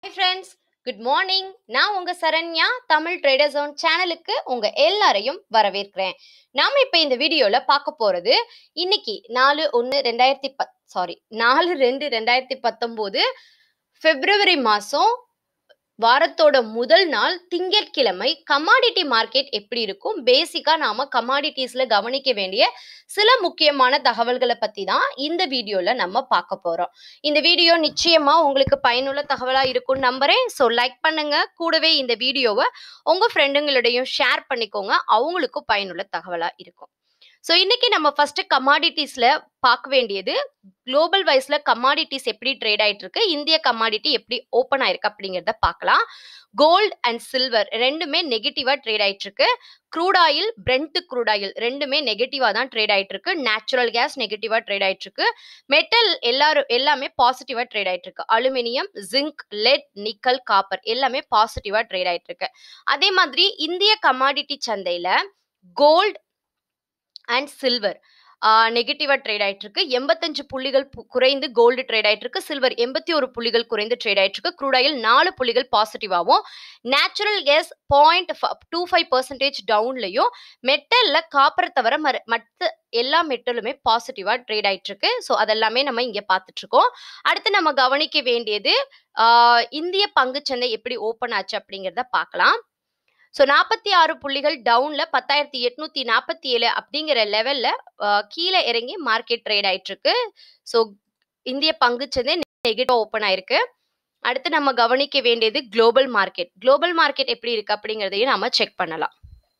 Hi friends good morning நான் உங்க Saranya Tamil trader zone சேனலுக்கு உங்க எல்லாரையும் வரவேற்கிறேன் நாம இப்ப இந்த வீடியோல பார்க்க போறது இன்னைக்கு நாலு ஒன்று ரெண்டாயிரத்தி பத் சாரி நாலு ரெண்டு ரெண்டாயிரத்தி பத்தொம்போது பிப்ரவரி மாசம் வாரத்தோட முதல் நாள் திங்கட்கிழமை கமாடிட்டி மார்க்கெட் எப்படி இருக்கும் பேசிக்கா நாம கமாடிட்டிஸ்ல கவனிக்க வேண்டிய சில முக்கியமான தகவல்களை பத்தி தான் இந்த வீடியோல நம்ம பார்க்க போறோம் இந்த வீடியோ நிச்சயமா உங்களுக்கு பயனுள்ள தகவலா இருக்கும்னு நம்புறேன் ஸோ லைக் பண்ணுங்க கூடவே இந்த வீடியோவை உங்க ஃப்ரெண்டுங்களிடையும் ஷேர் பண்ணிக்கோங்க அவங்களுக்கும் பயனுள்ள தகவலா இருக்கும் ஸோ இன்னைக்கு நம்ம ஃபர்ஸ்ட் கமாடிட்டிஸ்ல பார்க்க வேண்டியது குளோபல் வைஸ்ல கமாடிட்டிஸ் எப்படி ட்ரேட் ஆயிட்டு இருக்கு இந்திய கமாடிட்டி எப்படி ஓப்பன் ஆயிருக்கு அப்படிங்கிறத பார்க்கலாம் கோல்ட் அண்ட் சில்வர் ரெண்டுமே நெகட்டிவா ட்ரேட் ஆயிட்டு இருக்கு crude oil Brent crude oil ரெண்டுமே நெகட்டிவா தான் ட்ரேட் ஆயிட்டு இருக்கு நேச்சுரல் கேஸ் நெகட்டிவா ட்ரேட் ஆயிட்டு இருக்கு மெட்டல் எல்லாரும் எல்லாமே பாசிட்டிவா ட்ரேட் ஆயிட்டு இருக்கு aluminium zinc lead nickel copper எல்லாமே பாசிட்டிவா ட்ரேட் ஆயிட்டு இருக்கு அதே மாதிரி இந்திய கமாடிட்டி சந்தையில கோல்ட் அண்ட் சில்வர் நெகட்டிவா ட்ரேட் ஆயிட்டு இருக்கு எண்பத்தஞ்சு புள்ளிகள் பு- குறைந்து கோல்டு ட்ரேட் ஆயிட்டு இருக்கு சில்வர் எண்பத்தி ஒரு புள்ளிகள் குறைந்து ட்ரேட் ஆயிட்டு இருக்கு க்ரூட் ஆயில் நாலு புள்ளிகள் பாசிட்டிவாகவும் natural gas point two five percentage டவுன்லையும் மெட்டல்ல காப்பர் தவிர மற- மற்ற எல்லா மெட்டலுமே பாசிட்டிவா ட்ரேட் ஆயிட்டு இருக்கு ஸோ அதெல்லாமே நம்ம இங்க பார்த்துட்டு இருக்கோம் அடுத்து நம்ம கவனிக்க வேண்டியது ஆஹ் இந்திய பங்குச்சந்தை எப்படி ஓப்பன் ஆச்சு அப்படிங்கிறத பார்க்கலாம் ஸோ நாற்பத்தி ஆறு புள்ளிகள் டவுன்ல பத்தாயிரத்தி எட்நூத்தி நாற்பத்தி ஏழு அப்படிங்கிற லெவல்ல கீழே இறங்கி மார்க்கெட் ட்ரேட் ஆயிட்டு இருக்கு ஸோ இந்திய பங்குச்சந்தை நெகட்டிவ் ஓப்பன் ஆயிருக்கு அடுத்து நம்ம கவனிக்க வேண்டியது குளோபல் மார்க்கெட் குளோபல் மார்க்கெட் எப்படி இருக்கு அப்படிங்கிறதையும் நாம செக் பண்ணலாம்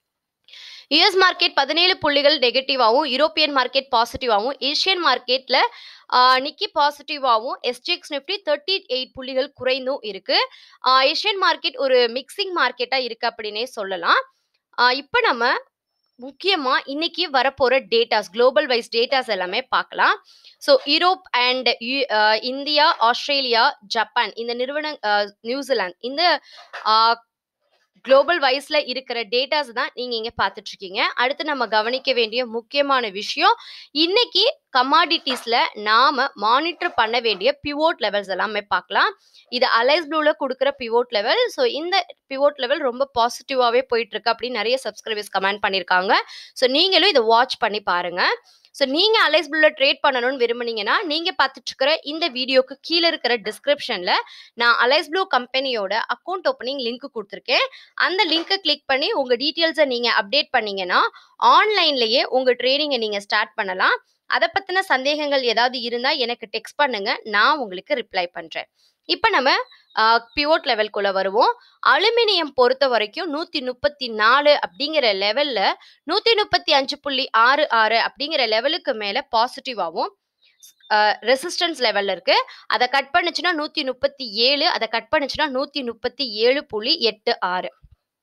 யுஎஸ் மார்க்கெட் பதினேழு புள்ளிகள் நெகட்டிவாகவும் யூரோப்பியன் மார்க்கெட் பாசிட்டிவாகவும் ஏஷியன் மார்க்கெட்ல நிக்கி பாசிட்டிவாகவும் எஸ்டிஎக்ஸ் நிஃப்டி தேர்ட்டி எயிட் புள்ளிகள் குறைந்தும் இருக்கு ஆஹ் ஏஷியன் மார்க்கெட் ஒரு மிக்சிங் மார்க்கெட்டா இருக்கு அப்படின்னே சொல்லலாம் இப்போ நம்ம முக்கியமா இன்னைக்கு வரப்போற டேட்டாஸ் குளோபல் வைஸ் டேட்டாஸ் எல்லாமே பார்க்கலாம் so Europe and India Australia Japan இந்த நிறுவன ஆஹ் நியூசிலாந்து இந்த குளோபல் வைஸ்ல இருக்கிற டேட்டாஸ் தான் நீங்க இங்க பார்த்துட்டு இருக்கீங்க அடுத்து நம்ம கவனிக்க வேண்டிய முக்கியமான விஷயம் இன்னைக்கு கமாடிட்டிஸ்ல நாம மானிட்டர் பண்ண வேண்டிய பிவோட் லெவல்ஸ் எல்லாமே பார்க்கலாம் இது அலைஸ் ப்ளூல கொடுக்குற பிவோட் லெவல் ஸோ இந்த பிவோட் லெவல் ரொம்ப பாசிட்டிவாவே போயிட்டு இருக்கு அப்படின்னு நிறைய சப்ஸ்கிரைபர்ஸ் கமெண்ட் பண்ணியிருக்காங்க ஸோ நீங்களும் இதை வாட்ச் பண்ணி பாருங்க ஸோ நீங்க அலைஸ் ப்ளூல ட்ரேட் பண்ணணும்னு விரும்புனீங்கன்னா நீங்க பார்த்துட்டு இருக்கிற இந்த வீடியோக்கு கீழே இருக்கிற டிஸ்கிரிப்ஷன்ல நான் அலைஸ் ப்ளூ கம்பெனியோட அக்கௌண்ட் ஓப்பனிங் லிங்க் கொடுத்துருக்கேன் அந்த லிங்கை கிளிக் பண்ணி உங்க டீட்டெயில்ஸை நீங்க அப்டேட் பண்ணீங்கன்னா ஆன்லைன்லயே உங்க ட்ரேடிங்கை நீங்க ஸ்டார்ட் பண்ணலாம் அதை பத்தின சந்தேகங்கள் ஏதாவது இருந்தா எனக்கு டெக்ஸ்ட் பண்ணுங்க நான் உங்களுக்கு ரிப்ளை பண்றேன் இப்போ நம்ம பிவோட் லெவல்குள்ள வருவோம் அலுமினியம் பொறுத்த வரைக்கும் நூத்தி முப்பத்தி நாலு அப்படிங்கிற லெவல்ல நூத்தி முப்பத்தி அஞ்சு புள்ளி ஆறு ஆறு அப்படிங்கிற லெவலுக்கு மேல பாசிட்டிவாகவும் ரெசிஸ்டன்ஸ் லெவல்ல இருக்கு அதை கட் பண்ணுச்சுன்னா நூத்தி முப்பத்தி ஏழு அதை கட் பண்ணுச்சுன்னா நூத்தி முப்பத்தி ஏழு புள்ளி எட்டு ஆறு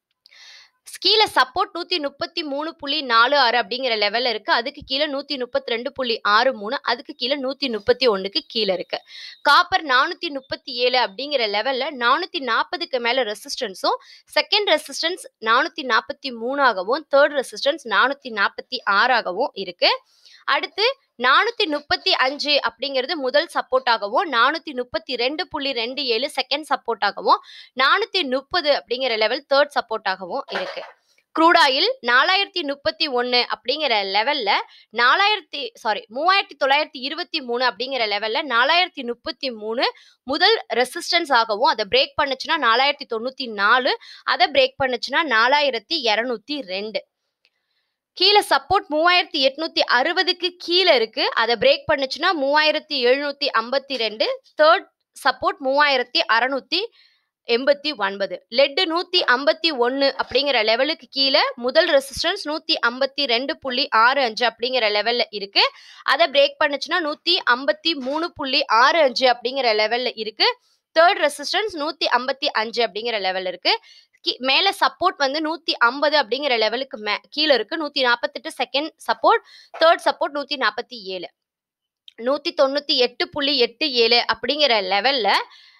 கீழே சப்போர்ட் நூத்தி முப்பத்தி மூணு புள்ளி நாலு ஆறு அப்படிங்கிற லெவல்ல இருக்கு அதுக்கு கீழே நூத்தி முப்பத்தி ரெண்டு புள்ளி ஆறு மூணு அதுக்கு கீழே நூத்தி முப்பத்தி ஒண்ணுக்கு கீழே இருக்கு காப்பர் நானூத்தி முப்பத்தி ஏழு அப்படிங்கிற லெவல்ல நானூத்தி நாற்பதுக்கு மேல ரெசிஸ்டன்ஸும் செகண்ட் ரெசிஸ்டன்ஸ் நானூத்தி நாற்பத்தி மூணாகவும் தேர்ட் ரெசிஸ்டன்ஸ் நானூத்தி நாற்பத்தி ஆறாகவும் இருக்கு அடுத்து நானூத்தி முப்பத்தி அஞ்சு அப்படிங்கிறது முதல் சப்போர்ட்டாகவும் நானூத்தி முப்பத்தி ரெண்டு புள்ளி ரெண்டு ஏழு செகண்ட் சப்போர்ட்டாகவும் நானூத்தி முப்பது அப்படிங்கிற லெவல் தேர்ட் சப்போர்ட்டாகவும் இருக்கு க்ரூட் ஆயில் நாலாயிரத்தி முப்பத்தி ஒன்று அப்படிங்கிற லெவல்ல நாலாயிரத்தி சாரி மூவாயிரத்தி தொள்ளாயிரத்தி இருபத்தி மூணு அப்படிங்கிற லெவல்ல நாலாயிரத்தி முப்பத்தி மூணு முதல் ரெசிஸ்டன்ஸ் ஆகவும் அதை பிரேக் பண்ணுச்சுன்னா நாலாயிரத்தி தொண்ணூத்தி நாலு அதை பிரேக் பண்ணுச்சுன்னா நாலாயிரத்தி இரநூத்தி ரெண்டு கீழே சப்போர்ட் மூவாயிரத்தி எட்நூத்தி அறுபதுக்கு கீழே இருக்கு அதை பிரேக் பண்ணுச்சுன்னா மூவாயிரத்தி எழுநூத்தி ஐம்பத்தி ரெண்டு தேர்ட் சப்போர்ட் மூவாயிரத்தி அறநூத்தி எண்பத்தி ஒன்பது லெட்டு நூத்தி ஐம்பத்தி ஒன்னு அப்படிங்கிற லெவலுக்கு கீழே முதல் ரெசிஸ்டன்ஸ் நூத்தி ஐம்பத்தி ரெண்டு புள்ளி ஆறு அஞ்சு அப்படிங்கிற லெவல்ல இருக்கு அதை பிரேக் பண்ணுச்சுன்னா நூத்தி ஐம்பத்தி மூணு புள்ளி ஆறு அஞ்சு அப்படிங்கிற லெவல்ல இருக்கு தேர்ட் ரெசிஸ்டன்ஸ் நூத்தி ஐம்பத்தி அஞ்சு அப்படிங்கிற லெவல் இருக்கு கீ- மேல சப்போர்ட் வந்து நூத்தி ஐம்பது அப்படிங்கிற லெவலுக்கு மே கீழே இருக்கு நூத்தி நாற்பத்தெட்டு செகண்ட் சப்போர்ட் தேர்ட் சப்போர்ட் நூத்தி நாற்பத்தி ஏழு நூத்தி தொண்ணூத்தி எட்டு புள்ளி எட்டு ஏழு அப்படிங்கிற லெவல்ல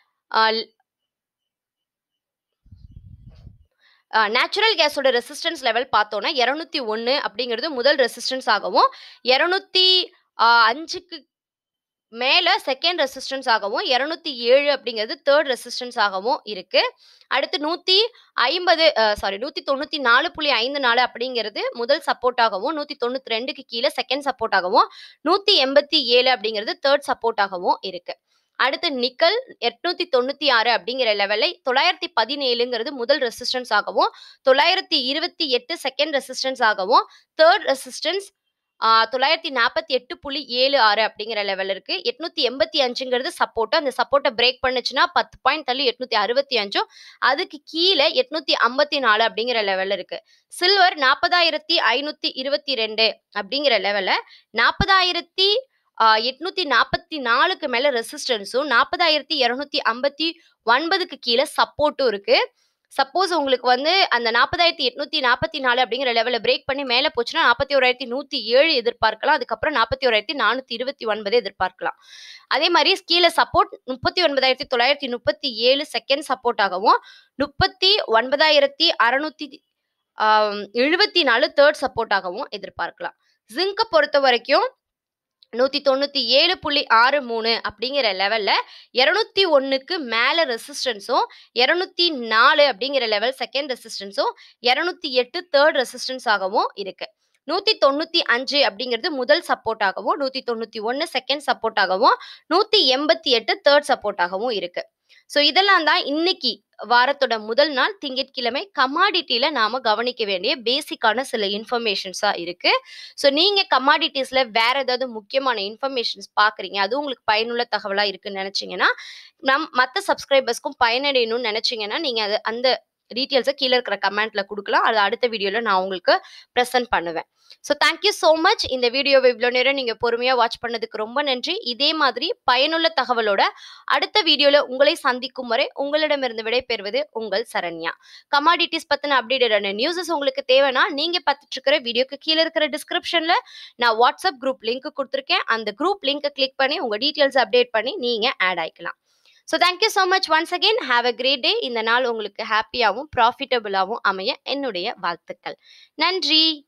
நேச்சுரல் கேஸோட ரெசிஸ்டன்ஸ் லெவல் பார்த்தோன்னா இரநூத்தி ஒன்று அப்படிங்கிறது முதல் ரெசிஸ்டன்ஸ் ஆகவும் இரநூத்தி அஞ்சுக்கு மேல செகண்ட் ரெசிஸ்டன்ஸ் ஆகவும் 207 அப்படிங்கிறது தேர்ட் ரெசிஸ்டன்ஸ் ஆகவும் இருக்கு. அடுத்து 150 அ சாரி 194.54 அப்படிங்கிறது முதல் சப்போர்ட் ஆகவும், 192க்கு கீழ செகண்ட் சப்போர்ட் ஆகவும், 187 அப்படிங்கிறது தேர்ட் சப்போர்ட் ஆகவும் இருக்கு. அடுத்து நிக்கல் 896 அப்படிங்கிற லெவலை 917ங்கிறது முதல் ரெசிஸ்டன்ஸ் ஆகவும், 928 செகண்ட் ரெசிஸ்டன்ஸ் ஆகவும், தேர்ட் ரெசிஸ்டன்ஸ் ஆ 948.76 அப்படிங்கிற லெவல் இருக்கு. 885ங்கிறது சப்போர்ட். அந்த சப்போர்ட்ட பிரேக் பண்ணுச்சுன்னா 10 பாயிண்ட் தள்ளி 865ம், அதுக்கு கீழ 854 அப்படிங்கிற லெவல் இருக்கு. சில்வர் 40,522 அப்படிங்கிற லெவல்ல 40,000 ஆ 844க்கு மேல ரெசிஸ்டன்ஸும், 40,259க்கு கீழ சப்போர்ட்டும் இருக்கு. சப்போஸ் உங்களுக்கு வந்து அந்த 40,844 அப்படிங்கிற லெவல பிரேக் பண்ணி மேல போச்சுன்னா 41,107 எதிர்பார்க்கலாம். அதுக்கப்புறம் 41,429 எதிர்பார்க்கலாம். அதே மாரி கீழ சப்போர்ட் 39,937 செகண்ட் சப்போர்ட் ஆகவும், 39,600 ஆ 74 தேர்ட் சப்போர்ட் ஆகவும் எதிர்பார்க்கலாம். ஜிங்க்க பொறுத்தவரைக்கும் 197.63 அப்படிங்கிற லெவல்ல 201க்கு மேல ரெசிஸ்டன்ஸும், 204 அப்படிங்கிற level second resistance, 208 third resistance ஆகவும் இருக்கு. 195 அப்படிங்கிறது முதல் சப்போர்ட் ஆகவும், 191 செகண்ட் சப்போர்ட் ஆகவும், 188 தேர்ட் சப்போர்ட் ஆகவும் இருக்கு. ஸோ இதெல்லாம் தான் இன்னைக்கு வாரத்தோட முதல் நாள் திங்கட்கிழமை கமாடிட்டில நாம கவனிக்க வேண்டிய பேசிக்கான சில இன்ஃபர்மேஷன்ஸா இருக்கு. ஸோ நீங்க கமாடிட்டீஸ்ல வேற ஏதாவது முக்கியமான இன்ஃபர்மேஷன்ஸ் பார்க்குறீங்க, அது உங்களுக்கு பயனுள்ள தகவலா இருக்குன்னு நெனச்சீங்கன்னா, நம் மத்த சப்ஸ்கிரைபர்ஸ்க்கும் பயனடையணும்னு நெனச்சீங்கன்னா, நீங்க அத அந்த டீட்டெயில்ஸ கீழ இருக்கிற கமெண்ட்ல குடுக்கலாம். அத அடுத்த வீடியோல நான் உங்களுக்கு பிரசன்ட் பண்ணுவேன். So thank you so much. இந்த வீடியோவ இவ்ளோ நேரம் நீங்க பொறுமையா வாட்ச் பண்ணதுக்கு ரொம்ப நன்றி. இதே மாதிரி பயனுள்ள தகவலோட அடுத்த வீடியோல உங்களை சந்திக்கும் வரை உங்களிடமிருந்து விடைபெறுவது உங்கள் சரண்யா. கமாடிட்டீஸ் பத்தின அப்டேட்டடான நியூஸஸ் உங்களுக்கு தேவைன்னா, நீங்க பார்த்துட்டு இருக்கிற வீடியோக்கு கீழ இருக்கிற டிஸ்கிரிப்ஷன்ல நான் வாட்ஸ்அப் குரூப் லிங்க் குடுத்துருக்கேன். அந்த குரூப் லிங்க்க கிளிக் பண்ணி உங்க டீட்டெயில்ஸ் அப்டேட் பண்ணி நீங்க ஆட் ஆயிக்கலாம். So thank you so much once again. Have a great day. இந்த நாள் உங்களுக்கு ஹேப்பியாவும், ப்ராஃபிட்டபிளாவும் அமைய என்னுடைய வாழ்த்துக்கள். நன்றி.